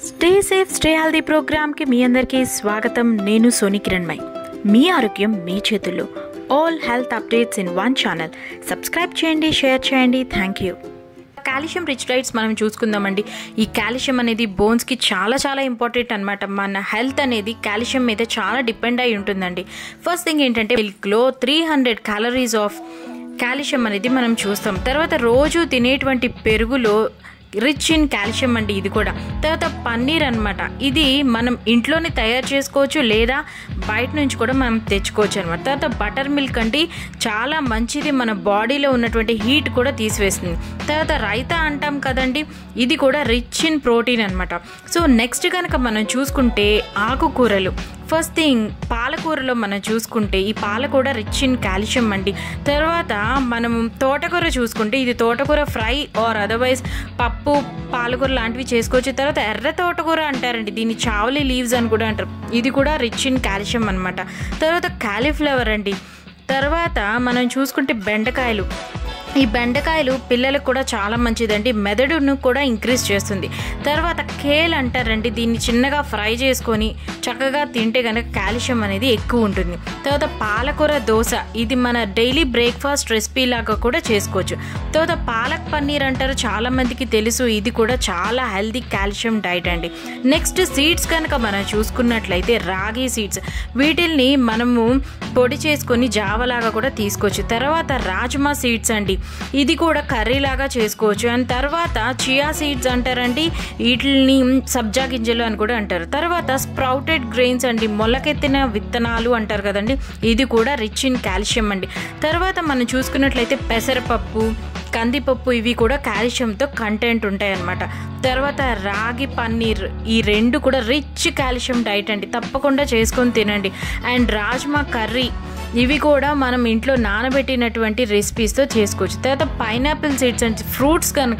stay safe stay healthy ప్రోగ్రామ్కి మీ అందరికీ స్వాగతం నేను సోని కిరణ్మయ్ మీ ఆరోగ్యం మీ చేతుల్లో all health updates in one channel subscribe చేయండి షేర్ చేయండి thank you calcium rich diets మనం చూసుకుందామండి ఈ కాల్షియం అనేది బోన్స్కి చాలా చాలా ఇంపార్టెంట్ అనమాట మన హెల్త్ అనేది కాల్షియం మీద చాలా డిపెండ్ అయి ఉంటుందండి ఫస్ట్ థింగ్ ఏంటంటే మిల్క్లో three hundred calories of calcium అనేది మనం చూస్తాం తర్వాత రోజు తినేటువంటి పెరుగులో రిచ్ ఇన్ కాల్షియం అండి ఇది కూడా తర్వాత పన్నీర్ అనమాట ఇది మనం ఇంట్లోనే తయారు చేసుకోవచ్చు లేదా బయట నుంచి కూడా మనం తెచ్చుకోవచ్చు అనమాట తర్వాత బటర్ మిల్క్ అంటే చాలా మంచిది మన బాడీలో ఉన్నటువంటి హీట్ కూడా తీసివేస్తుంది తర్వాత రైతా అంటాం కదండి ఇది కూడా రిచ్ ఇన్ ప్రోటీన్ అనమాట సో నెక్స్ట్ కనుక మనం చూసుకుంటే ఆకుకూరలు ఫస్ట్ థింగ్ పాలకూరలో మనం చూసుకుంటే ఈ పాలకూర రిచ్ ఇన్ కాల్షియం అండి తర్వాత మనం తోటకూర చూసుకుంటే ఇది తోటకూర ఫ్రై ఆర్ అదర్వైజ్ పప్పు పాలకూర లాంటివి చేసుకోవచ్చు తర్వాత ఎర్ర తోటకూర అంటారండి దీన్ని చావలి లీవ్స్ అని కూడా అంటారు ఇది కూడా రిచ్ ఇన్ కాల్షియం అనమాట తర్వాత కాలీఫ్లవర్ అండి తర్వాత మనం చూసుకుంటే బెండకాయలు ఈ బెండకాయలు పిల్లలకు కూడా చాలా మంచిదండి మెదడును కూడా ఇంక్రీజ్ చేస్తుంది తర్వాత కేల్ అంటారండి దీన్ని చిన్నగా ఫ్రై చేసుకొని చక్కగా తింటే కనుక కాల్షియం అనేది ఎక్కువ ఉంటుంది తర్వాత పాలకూర దోశ ఇది మన డైలీ బ్రేక్ఫాస్ట్ రెసిపీ లాగా కూడా చేసుకోవచ్చు తర్వాత పాలక్ పన్నీర్ అంటారు చాలా మందికి తెలుసు ఇది కూడా చాలా హెల్దీ కాల్షియం డైట్ అండి నెక్స్ట్ సీడ్స్ కనుక మనం చూసుకున్నట్లయితే రాగి సీడ్స్ వీటిల్ని మనము పొడి చేసుకొని జావలాగా కూడా తీసుకోవచ్చు తర్వాత రాజ్మా సీడ్స్ అండి ఇది కూడా కర్రీ లాగా చేసుకోవచ్చు అండ్ తర్వాత చియా సీడ్స్ అంటారండి వీటిని సబ్జా గింజలు అని కూడా అంటారు తర్వాత స్ప్రౌటెడ్ గ్రెయిన్స్ అండి మొలకెత్తిన విత్తనాలు అంటారు కదండి ఇది కూడా రిచ్ ఇన్ కాల్షియం అండి తర్వాత మనం చూసుకున్నట్లయితే పెసరపప్పు కందిపప్పు ఇవి కూడా కాల్షియంతో కంటెంట్ ఉంటాయన్నమాట తర్వాత రాగి పన్నీర్ ఈ రెండు కూడా రిచ్ కాల్షియం డైట్ అండి తప్పకుండా చేసుకొని తినండి అండ్ రాజ్మా కర్రీ ఇవి కూడా మనం ఇంట్లో నానబెట్టినటువంటి రెసిపీస్తో చేసుకోవచ్చు తర్వాత పైనాపిల్ సీడ్స్ అండ్ ఫ్రూట్స్ కనుక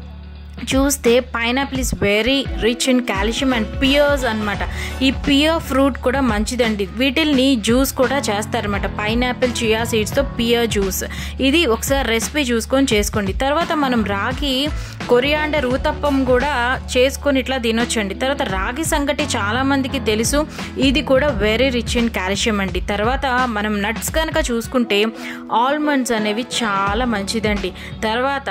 చూస్తే pineapple is very rich in calcium and pears అనమాట ఈ పియర్ ఫ్రూట్ కూడా మంచిదండి వీటిల్ని జ్యూస్ కూడా చేస్తారనమాట పైనాపిల్ చియా సీడ్స్తో పియర్ జ్యూస్ ఇది ఒకసారి రెసిపీ చూసుకొని చేసుకోండి తర్వాత మనం రాగి కొరియాండర్ ఊతప్పం కూడా చేసుకొని ఇట్లా తినొచ్చండి తర్వాత రాగి సంగటి చాలా మందికి తెలుసు ఇది కూడా వెరీ రిచ్ ఇన్ కాల్షియం అండి తర్వాత మనం నట్స్ కనుక చూసుకుంటే ఆల్మండ్స్ అనేవి చాలా మంచిదండి తర్వాత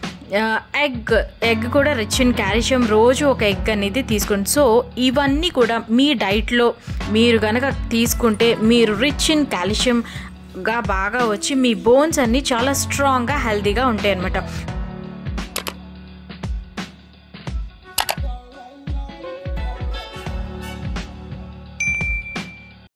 ఎగ్ ఎగ్ కూడా రిచ్ ఇన్ కాల్షియం రోజు ఒక ఎగ్ అనేది తీసుకోండి సో ఇవన్నీ కూడా మీ డైట్లో మీరు కనుక తీసుకుంటే మీరు రిచ్ ఇన్ కాల్షియం గా బాగా వచ్చి మీ బోన్స్ అన్నీ చాలా స్ట్రాంగ్గా హెల్తీగా ఉంటాయి అనమాట